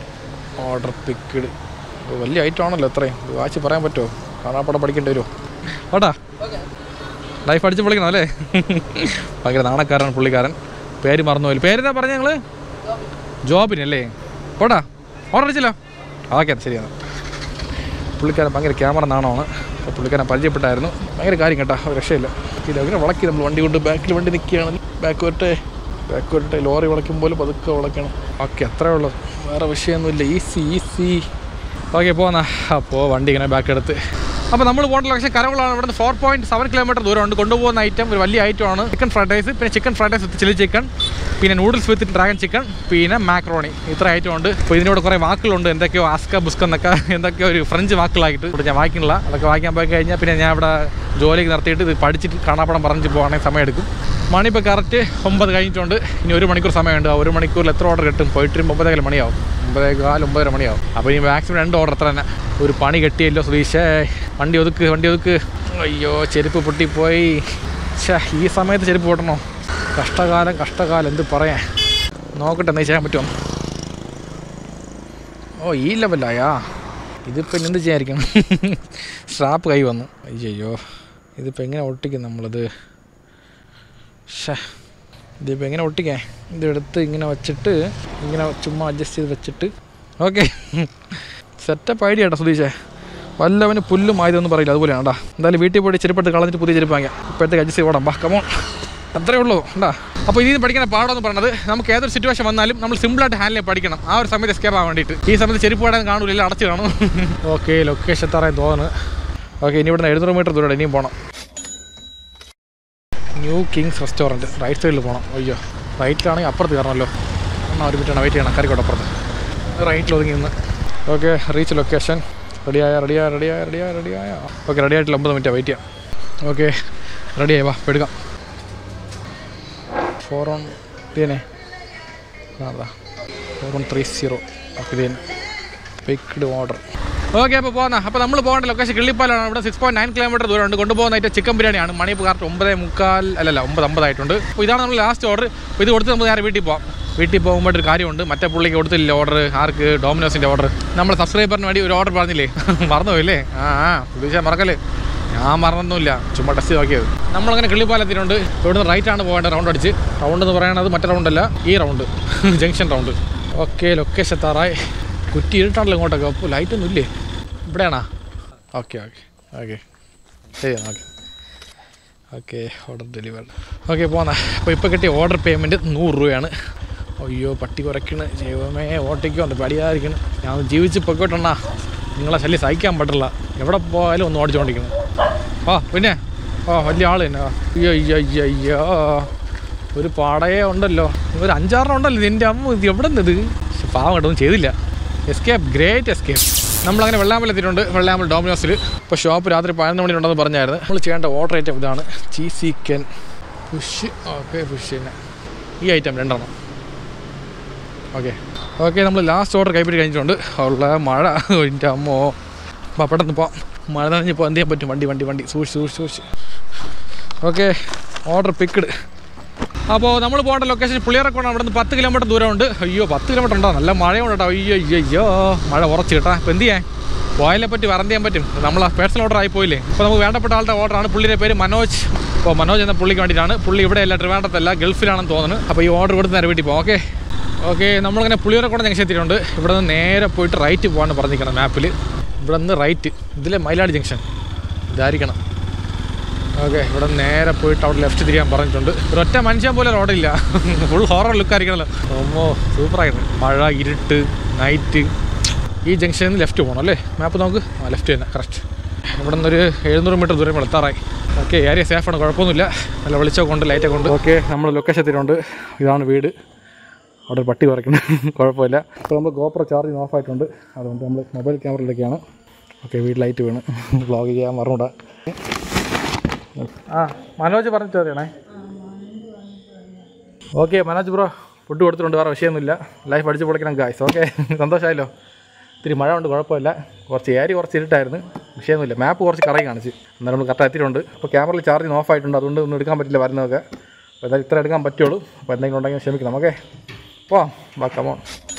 ഓർഡർ പിക്കഡ് വലിയ ഐറ്റം ആണല്ലോ എത്രയും ഇത് വാച്ച് പറയാൻ പറ്റുമോ കാണാപ്പടം പഠിക്കേണ്ടി വരുമോ ഓട്ടാ ലൈഫ് അടിച്ച് പൊളിക്കണം അല്ലേ ഭയങ്കര നാണക്കാരനാണ് പുള്ളിക്കാരൻ പേര് മറന്നു പോയി പേരെന്താ പറഞ്ഞ ഞങ്ങൾ ജോബിനല്ലേ ഓടാ ഓർഡർ അടിച്ചല്ലോ അതൊക്കെ ശരിയാണ് പുള്ളിക്കാരൻ ഭയങ്കര ക്യാമറ നാണമാണ് അപ്പോൾ പുള്ളിക്കാരൻ പരിചയപ്പെട്ടായിരുന്നു ഭയങ്കര കാര്യം കേട്ടോ ഒരു രക്ഷയില്ല ഇത് അങ്ങനെ വളക്കി നമ്മൾ വണ്ടി കൊണ്ട് ബാക്കിൽ വണ്ടി നിൽക്കുകയാണ് ബാക്ക് വരട്ടെ ബാക്ക് വരട്ടെ ലോറി വളയ്ക്കുമ്പോൾ പതുക്കെ വളയ്ക്കണം ഓക്കെ അത്രേ ഉള്ളൂ വേറെ വിഷയമൊന്നുമില്ല ഈസി ഈസി ഓക്കെ പോന്നാ അപ്പോൾ വണ്ടി ഇങ്ങനെ ബാക്ക് എടുത്ത് അപ്പോൾ നമ്മൾ പോകേണ്ട ലക്ഷ്യം കരകുളമാണ് ഇവിടുന്ന് ഫോർ പോയിന്റ് സെവൻ കിലോമീറ്റർ ദൂരമുണ്ട് കൊണ്ടുപോകുന്ന ഐറ്റം ഒരു വലിയ ഐറ്റമാണ് ചിക്കൻ ഫ്രൈഡ് റൈസ് പിന്നെ chicken fried rice with chilli chicken പിന്നെ നൂഡിൽസ് വിത്ത് ഡ്രാഗൺ ചിക്കൻ പിന്നെ മാക്രോണി ഇത്ര ഐറ്റം ഉണ്ട് അപ്പോൾ ഇതിനോട് കുറേ വാക്കുകളുണ്ട് എന്തൊക്കെയോ ആസ്ക ബുസ്ക എന്നൊക്കെ എന്തൊക്കെയോ ഒരു ഫ്രഞ്ച് വാക്കുകളായിട്ട് ഇവിടെ ഞാൻ വായിക്കുന്നില്ല അതൊക്കെ വായിക്കാൻ പോയി കഴിഞ്ഞാൽ പിന്നെ ഞാൻ ഇവിടെ ജോലിക്ക് നിർത്തിയിട്ട് ഇത് പഠിച്ചിട്ട് കാണാപ്പടം പറഞ്ഞ് പോകണമെങ്കിൽ സമയം എടുക്കും മണി ഇപ്പോൾ കറക്റ്റ് ഒമ്പത് കഴിഞ്ഞിട്ടുണ്ട് ഇനി ഒരു മണിക്കൂർ സമയമുണ്ട് ആ ഒരു മണിക്കൂറിൽ എത്ര ഓർഡർ കിട്ടും പോയിട്ട് വരുമ്പോൾ ഒമ്പതേകാൽ മണിയാവും ഒമ്പതേകാൽ ഒമ്പതര മണിയാവും അപ്പോൾ ഇനി മാക്സിമം രണ്ട് ഓർഡർ എത്ര തന്നെ ഒരു പണി കെട്ടിയല്ലോ സുധീഷേ വണ്ടി ഒതുക്ക് വണ്ടി ഒതുക്ക് അയ്യോ ചെരുപ്പ് പൊട്ടിപ്പോയി ഛേ ഈ സമയത്ത് ചെരുപ്പ് പൊട്ടണോ കഷ്ടകാലം കഷ്ടകാലം എന്ത് പറയാൻ നോക്കട്ടെ എന്താ ചെയ്യാൻ പറ്റുമോ ഓ ഈ ലെവലായാ ഇതിപ്പോൾ ഇനി എന്ത് ചെയ്യായിരിക്കണം സ്ട്രാപ്പ് കൈ വന്നു അയ്യോ ഇതിപ്പോൾ എങ്ങനെ ഒട്ടിക്കും നമ്മളിത് ഷേ ഇതിപ്പോൾ എങ്ങനെ ഒട്ടിക്കേ ഇതെടുത്ത് ഇങ്ങനെ വെച്ചിട്ട് ഇങ്ങനെ ചുമ്മാ അഡ്ജസ്റ്റ് ചെയ്ത് വെച്ചിട്ട് ഓക്കെ സെറ്റപ്പ് ഐഡിയ കേട്ടോ സുധീഷേ വല്ലവന് പുല്ലും ആയതൊന്നും പറയില്ല അതുപോലെയാണ് കേട്ടോ എന്തായാലും വീട്ടിൽ പോയിട്ട് ചെരുപ്പെടുത്ത് കളഞ്ഞിട്ട് പുതിയ ചെരുപ്പ് വാങ്ങിക്കാം ഇപ്പോഴത്തേക്ക് അഡ്ജസ്റ്റ് ചെയ്ത് ഓടാം ബാ കമോൺ അത്രേ ഉള്ളൂ ഉണ്ടാ അപ്പോൾ ഇതിൽ നിന്ന് പഠിക്കുന്ന പാഠമെന്ന് പറയുന്നത് നമുക്ക് ഏതൊരു സിറ്റുവേഷൻ വന്നാലും നമ്മൾ സിമ്പിളായിട്ട് ഹാൻഡിൽ ചെയ്യാൻ പഠിക്കണം ആ ഒരു സമയത്ത് എസ്കേപ്പ് ആവാൻ വേണ്ടിയിട്ട് ഈ സമയത്ത് ചെരുപ്പ് പാടാൻ കാണൂല എല്ലാം അടച്ചു കാണും ഓക്കെ ലൊക്കേഷൻ എത്താറായി തോന്നുന്നു ഓക്കെ ഇനി ഇവിടുന്ന് എഴുന്നൂറ് മീറ്റർ ദൂരം ഇനിയും പോകണം ന്യൂ കിങ്സ് റെസ്റ്റോറൻറ്റ് റൈറ്റ് സൈഡിൽ പോകണം അയ്യോ റൈറ്റിലാണെങ്കിൽ അപ്പുറത്ത് കയറണമല്ലോ എന്നാൽ ഒരു മിനിറ്റ് വെയിറ്റ് ചെയ്യണം കറിക്കോട്ട് അപ്പുറത്ത് റൈറ്റിൽ ഒതുങ്ങി നിന്ന് ഓക്കെ റീച്ച് ലൊക്കേഷൻ റെഡിയായ റെഡിയായ റെഡിയായ റെഡിയായ റെഡിയായ ഓക്കെ റെഡി ആയിട്ടില്ല ഒമ്പത് മിനിറ്റ് വെയിറ്റ് ചെയ്യാം ഓക്കെ റെഡിയായി വാ ഇപ്പൊ എടുക്കാം ഫോർ ഓൺ ഇതേനെ അതാ four on three zero okay ഇതേ പിക്ഡ് ഓർഡർ ഓക്കെ അപ്പോൾ പോകുന്ന അപ്പോൾ നമ്മൾ പോകേണ്ട ലൊക്കേഷൻ കിള്ളിപ്പാലാണ് ഇവിടെ സിക്സ് പോയിന്റ് നയൻ കിലോമീറ്റർ ദൂരമുണ്ട് കൊണ്ടുപോകുന്ന ഐറ്റം ചിക്കൻ ബിരിയാണിയാണ് മണി ഇപ്പോൾ കറക്റ്റ് ഒമ്പതേ മുക്കാൽ അല്ലല്ല ഒമ്പത് അമ്പതായിട്ടുണ്ട് അപ്പോൾ ഇതാണ് നമ്മൾ ലാസ്റ്റ് ഓർഡർ അപ്പോൾ ഇത് കൊടുത്ത് നമുക്ക് നേരെ വീട്ടിൽ പോകാം വീട്ടിൽ പോകുമ്പോൾ ഒരു കാര്യമുണ്ട് മറ്റേ പുള്ളിക്ക് കൊടുത്തില്ല ഓർഡർ ആർക്ക് ഡോമിനോസിൻ്റെ ഓർഡർ നമ്മൾ സബ്സ്ക്രൈബറിന് വേണ്ടി ഒരു ഓർഡർ പറഞ്ഞില്ലേ മറന്നുപോയില്ലേ ആ ആ പ്രതീക്ഷ മറക്കല്ലേ ഞാൻ മറന്നൊന്നുമില്ല ചുമ്മാ ടെസ്റ്റ് നോക്കിയത് നമ്മളങ്ങനെ കിള്ളിപ്പാലത്തിനുണ്ട് ഇവിടുന്ന് റൈറ്റ് ആണ് പോകേണ്ടത് റൗണ്ട് അടിച്ച് റൗണ്ട് എന്ന് പറയുന്നത് മറ്റേ റൗണ്ടല്ല ഈ round junction round okay location എത്താറായി കുറ്റി ഇരുട്ടാണല്ലോ ഇങ്ങോട്ടൊക്കെ അപ്പോൾ ലൈറ്റൊന്നും ഇല്ലേ ഇവിടെയാണോ ഓക്കെ ഓക്കെ ഓക്കെ ശരി okay okay order delivered okay പോന്നാ അപ്പോൾ ഇപ്പോൾ കിട്ടിയ ഓർഡർ പേയ്മെൻറ്റ് നൂറ് രൂപയാണ് അയ്യോ പട്ടി കുറയ്ക്കണ് ദൈവമേ ഓട്ടിക്കോ ഉണ്ട് പടിയായിരിക്കണം ഞാൻ ജീവിച്ച് പൊക്കോട്ടെണ്ണാ നിങ്ങളെ ശല്യം സഹിക്കാൻ പറ്റില്ല എവിടെ പോയാലും ഒന്ന് ഓടിച്ചുകൊണ്ടിരിക്കുന്നു ആ പിന്നെ ആ വലിയ ആൾ തന്നെ ആ. അയ്യോ അയ്യോ അയ്യോ അയ്യോ ഒരു പാടയെ ഉണ്ടല്ലോ ഒരു അഞ്ചാറെണ്ണം ഉണ്ടല്ലോ നിൻ്റെ അമ്മ ഇത് എവിടെ നിന്ന് ഇത് ശ്ശെ, പാവം കേട്ടോ ഒന്നും ചെയ്തില്ല എസ്കേപ്പ് ഗ്രേറ്റ് എസ്കേപ്പ് നമ്മളങ്ങനെ വെള്ളാമ്പലം എത്തിയിട്ടുണ്ട് വെള്ളാമ്പൽ ഡോമിനോസിൽ ഇപ്പോൾ ഷോപ്പ് രാത്രി പതിനൊന്ന് മണി ഉണ്ടെന്ന് പറഞ്ഞായിരുന്നു നമ്മൾ ചെയ്യേണ്ട ഓർഡർ ഐറ്റം ഇതാണ് cheese chicken fish okay fish തന്നെ ഈ ഐറ്റം രണ്ടെണ്ണം ഓക്കെ ഓക്കെ നമ്മൾ ലാസ്റ്റ് ഓർഡർ കൈപ്പിടി കഴിഞ്ഞിട്ടുണ്ട് ഉള്ള മഴ എൻ്റെ അമ്മോ അപ്പോൾ പെട്ടെന്ന് പോവാം മഴ നനഞ്ഞപ്പോൾ എന്ത് ചെയ്യാൻ പറ്റും വണ്ടി വണ്ടി വണ്ടി സൂക്ഷിച്ച് സൂക്ഷിച്ച് സൂക്ഷിച്ച് ഓക്കെ ഓർഡർ പിക്ക്ഡ് അപ്പോൾ നമ്മൾ പോകേണ്ട ലൊക്കേഷൻ പുളിയറക്കോണം അവിടെ നിന്ന് പത്ത് കിലോമീറ്റർ ദൂരമുണ്ട് അയ്യോ പത്ത് കിലോമീറ്റർ ഉണ്ടോ നല്ല മഴയുണ്ട് കേട്ടോ അയ്യോ അയ്യോ അയ്യോ മഴ ഉറച്ച് കേട്ടാ അപ്പോൾ എന്ത് ചെയ്യാൻ പോയാലെ പറ്റി വറന്ത് ചെയ്യാൻ പറ്റും നമ്മൾ പേഴ്സണൽ ഓർഡർ ആയി പോയില്ലേ അപ്പോൾ നമുക്ക് വേണ്ടപ്പെട്ട ആളുടെ ഓർഡറാണ് പുള്ളിയുടെ പേര് മനോജ് അപ്പോൾ മനോജ് എന്ന പുള്ളിക്ക് വേണ്ടിയിട്ടാണ് പുള്ളി ഇവിടെ അല്ല ട്രിവാൻഡത്തല്ല ഗൾഫിലാണെന്ന് തോന്നുന്നു അപ്പോൾ ഈ ഓർഡർ കൊടുത്ത് നേരെ വീട്ടിൽ പോകാം ഓക്കെ ഓക്കെ നമ്മളിങ്ങനെ പുളിയറക്കോണം ജംഗ്ഷൻ എത്തിയിട്ടുണ്ട് ഇവിടെ നിന്ന് നേരെ പോയിട്ട് റൈറ്റ് പോകാൻ പറഞ്ഞിരിക്കണം മാപ്പിൽ ഇവിടെ നിന്ന് റൈറ്റ് ഇതിലെ മയിലാടി ജംഗ്ഷൻ ഇതായിരിക്കണം ഓക്കെ ഇവിടെ നേരെ പോയിട്ട് അവിടെ ലെഫ്റ്റ് തിരിയാൻ പറഞ്ഞിട്ടുണ്ട് ഒരൊറ്റ മനുഷ്യൻ പോലെ റോഡില്ല ഫുൾ ഹോറർ ലുക്ക് ആയിരിക്കണല്ലോ ഓമോ സൂപ്പറായിരുന്നു മഴ ഇരുട്ട് നൈറ്റ് ഈ ജംഗ്ഷനിൽ നിന്ന് ലെഫ്റ്റ് പോകണം അല്ലേ മാപ്പ് നോക്ക് ആ ലെഫ്റ്റ് തന്നെ കറക്റ്റ് ഇവിടെ നിന്നൊരു എഴുന്നൂറ് മീറ്റർ ദൂരം ഇവിടെ എത്താറായി ഓക്കെ ഏരിയ സേഫാണ് കുഴപ്പമൊന്നുമില്ല നല്ല വെളിച്ചമൊക്കെ ഉണ്ട് ലൈറ്റൊക്കെ ഉണ്ട് ഓക്കെ നമ്മൾ ലൊക്കേഷൻ എത്തിയിട്ടുണ്ട് ഇതാണ് വീട് അവിടെ ഒരു പട്ടി കുറയ്ക്കുന്നു കുഴപ്പമില്ല അപ്പോൾ നമ്മൾ ഗോപ്രോ ചാർജ് ഓഫ് ആയിട്ടുണ്ട് അതുകൊണ്ട് നമ്മൾ മൊബൈൽ ക്യാമറയിലൊക്കെയാണ് ഓക്കെ വീട് ലൈറ്റ് വീണ് വ്ളോഗ് ചെയ്യാൻ മറന്നുകൂടാ ആ മനോജ് പറഞ്ഞിട്ട് അറിയണേ ഓക്കെ മനോജ് ബ്രോ ഫുഡ് കൊടുത്തിട്ടുണ്ട് വേറെ വിഷയമൊന്നുമില്ല ലൈഫ് അടിച്ച് പൊളിക്കണം ഗായ്സ് ഓക്കെ സന്തോഷമായല്ലോ ഇത്തിരി മഴ ഉണ്ട് കുഴപ്പമില്ല കുറച്ച് ഏരി കുറച്ച് ഇരുട്ടായിരുന്നു വിഷയമൊന്നുമില്ല മാപ്പ് കുറച്ച് കറങ്ങി കാണിച്ച് എന്നാലും നമ്മൾ കറക്റ്റ് എത്തിയിട്ടുണ്ട് അപ്പോൾ ക്യാമറയിൽ ചാർജ് ഓഫ് ആയിട്ടുണ്ട് അതുകൊണ്ട് ഒന്നും എടുക്കാൻ പറ്റില്ല വരുന്നതൊക്കെ അപ്പോൾ എന്തായാലും ഇത്ര എടുക്കാൻ പറ്റുള്ളൂ അപ്പോൾ എന്തെങ്കിലും ഉണ്ടെങ്കിൽ ക്ഷമിക്കണം ഓക്കെ പോവാം വാ കമോൺ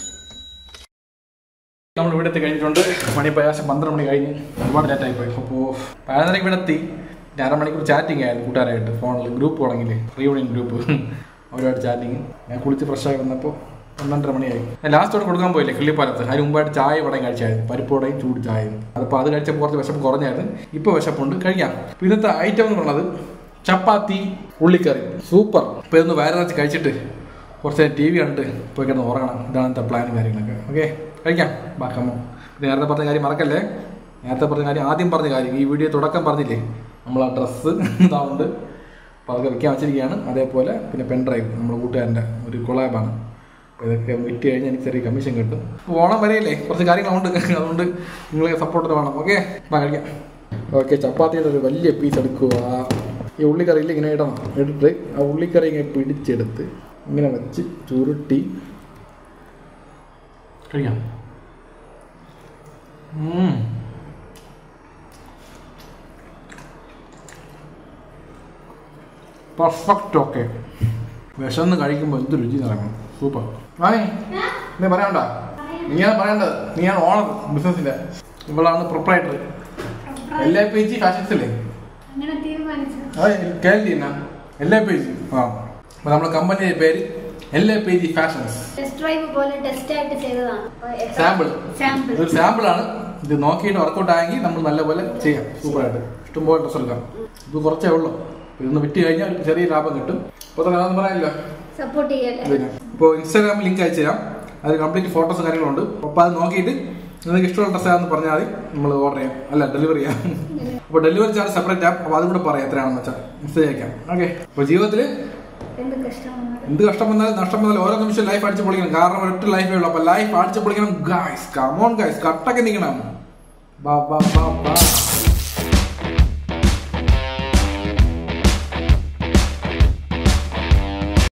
നമ്മൾ ഇവിടെ എത്തി കഴിഞ്ഞിട്ടുണ്ട് മണി ഇപ്പോൾ ഏകദേശം പന്ത്രണ്ട് മണി കഴിഞ്ഞ് ഒരുപാട് ലേറ്റായി പോയി അപ്പോൾ പതിനൊന്നരയ്ക്ക് ഇവിടെ എത്തി പിന്നെ അരമണിക്കൂർ ചാറ്റിംഗ് ആയിരുന്നു കൂട്ടുകാരായിട്ട് ഫോണിൽ ഗ്രൂപ്പ് തുടങ്ങിയില്ലേ റീയൂണിയൻ ഗ്രൂപ്പ് അവരുമായിട്ട് ചാറ്റിങ് ഞാൻ കുളിച്ച് ഫ്രഷായി വന്നപ്പോൾ പന്ത്രണ്ടര മണിയായി ഞാൻ ലാസ്റ്റോടെ കൊടുക്കാൻ പോയില്ലേ കിള്ളിപ്പാലത്ത് അതിന് മുമ്പായിട്ട് ചായ വടയും കഴിച്ചായിരുന്നു പരിപ്പോടയും ചൂട് ചായയും അതിപ്പോൾ അത് കഴിച്ചപ്പോൾ കുറച്ച് വിശപ്പ് കുറഞ്ഞായിരുന്നു ഇപ്പോൾ വിശപ്പുണ്ട് കഴിക്കാം അപ്പോൾ ഇന്നത്തെ ഐറ്റം എന്ന് പറയുന്നത് ചപ്പാത്തി ഉള്ളിക്കറി സൂപ്പർ ഇപ്പോൾ ഇതൊന്ന് വയറ് നിറച്ച് കഴിച്ചിട്ട് കുറച്ച് ടി വി കണ്ട് പോയി കിടന്ന് ഉറങ്ങണം ഇതാണ് എൻ്റെ പ്ലാനും കാര്യങ്ങളൊക്കെ ഓക്കെ കഴിക്കാം ബാക്കമ്മോ നേരത്തെ പറഞ്ഞ കാര്യം മറക്കല്ലേ നേരത്തെ പറഞ്ഞ കാര്യം ആദ്യം പറഞ്ഞ കാര്യം ഈ വീഡിയോ തുടക്കം പറഞ്ഞില്ലേ നമ്മൾ ആ ഡ്രസ്സ് ഇതാവുണ്ട് അപ്പോൾ അതൊക്കെ വെക്കാൻ വെച്ചിരിക്കുകയാണ് അതേപോലെ പിന്നെ പെൻ ഡ്രൈവ് നമ്മുടെ കൂട്ടുകാരൻ്റെ ഒരു കൊളാബാണ് അപ്പോൾ ഇതൊക്കെ വിറ്റ് കഴിഞ്ഞ് എനിക്ക് ചെറിയ കമ്മീഷൻ കിട്ടും അപ്പോൾ ഓണം വരെയല്ലേ കുറച്ച് കാര്യങ്ങളുണ്ട് അതുകൊണ്ട് നിങ്ങളെ സപ്പോർട്ട് വേണം ഓക്കെ വാ കഴിക്കാം ഓക്കെ ചപ്പാത്തിയുടെ ഒരു വലിയ പീസ് എടുക്കുക ഈ ഉള്ളിക്കറിയിൽ ഇങ്ങനെ ഇടണം എടുത്ത് ആ ഉള്ളിക്കറി ഇങ്ങനെ പിടിച്ചെടുത്ത് ഇങ്ങനെ വെച്ച് ചുരുട്ടി കഴിക്കാം ഉം. പെർഫെക്റ്റ് ഓക്കെ വിശന്ന് കഴിക്കുമ്പോൾ എന്ത് രുചി നിറങ്ങണം സൂപ്പർ ആണേ നീ പറയണ്ട നീയാണ് പറയേണ്ടത് നീയാണ് ഓണർ ബിസിനസിന്റെ ഇവളാണ് proprietor L A P G fashions അല്ലേ അങ്ങനെ തീരുമാനിച്ചു അതെ കേൾക്കി എന്നാ എൽ എ പി ജി ആ അപ്പൊ നമ്മുടെ കമ്പനിയുടെ പേര് L A P G fashions test drive പോലെ ടെസ്റ്റ് ആയിട്ട് ചെയ്തതാണ് അപ്പൊ എത്ര- സാമ്പിൾ സാമ്പിൾ ഇതൊരു സാമ്പിൾ ആണ് ഇത് നോക്കിയിട്ട് വർക്കൗട്ട് ആയെങ്കിൽ നമ്മൾ നല്ലപോലെ ചെയ്യാം സൂപ്പറായിട്ട് ഇഷ്ടംപോലെ ഡ്രസ് എടുക്കാം ഇത് കുറച്ചേ ഉള്ളൂ ഇതൊന്ന് വിറ്റ് കഴിഞ്ഞാൽ ഒരു ചെറിയ ലാഭം കിട്ടും അപ്പോൾ തന്നെ അതൊന്നും പറയാനില്ല സപ്പോർട്ട് ചെയ്യല്ലേ ഇപ്പോൾ ഇൻസ്റ്റാഗ്രാമിൽ ലിങ്ക് അയച്ചു തരാം അത് കംപ്ലീറ്റ് ഫോട്ടോസും കാര്യങ്ങളുണ്ട് അപ്പോൾ അത് നോക്കിയിട്ട് നിങ്ങൾക്ക് ഇഷ്ടമുള്ള ഡ്രസ്സ് ആണെന്ന് പറഞ്ഞാൽ മതി നമ്മൾ ഓർഡർ ചെയ്യാം അല്ല ഡെലിവറി ചെയ്യാം അപ്പോൾ ഡെലിവറി ചാർജ് സെപ്പറേറ്റ് ആപ്പ് അപ്പോൾ അതും കൂടെ പറയാം എത്രയാണെന്ന് വെച്ചാൽ മെസ്സേജ് അയക്കാം ഓക്കെ അപ്പോൾ ജീവിതത്തിൽ എന്ത് കഷ്ടമാണ് എന്ത് കഷ്ടം വന്നാലും നഷ്ടം വന്നാലും ഓരോ നിമിഷം ലൈഫ് അടിച്ചു പൊളിക്കണം കാരണം ഒരൊറ്റ ലൈഫേ ഉള്ളൂ അപ്പൊ ലൈഫ് അടിച്ചു പൊളിക്കണം ഗായ്സ് കമോൺ ഗായ്സ് കട്ടൊക്കെ നിൽക്കണം ബാ ബാ ബാ ബാ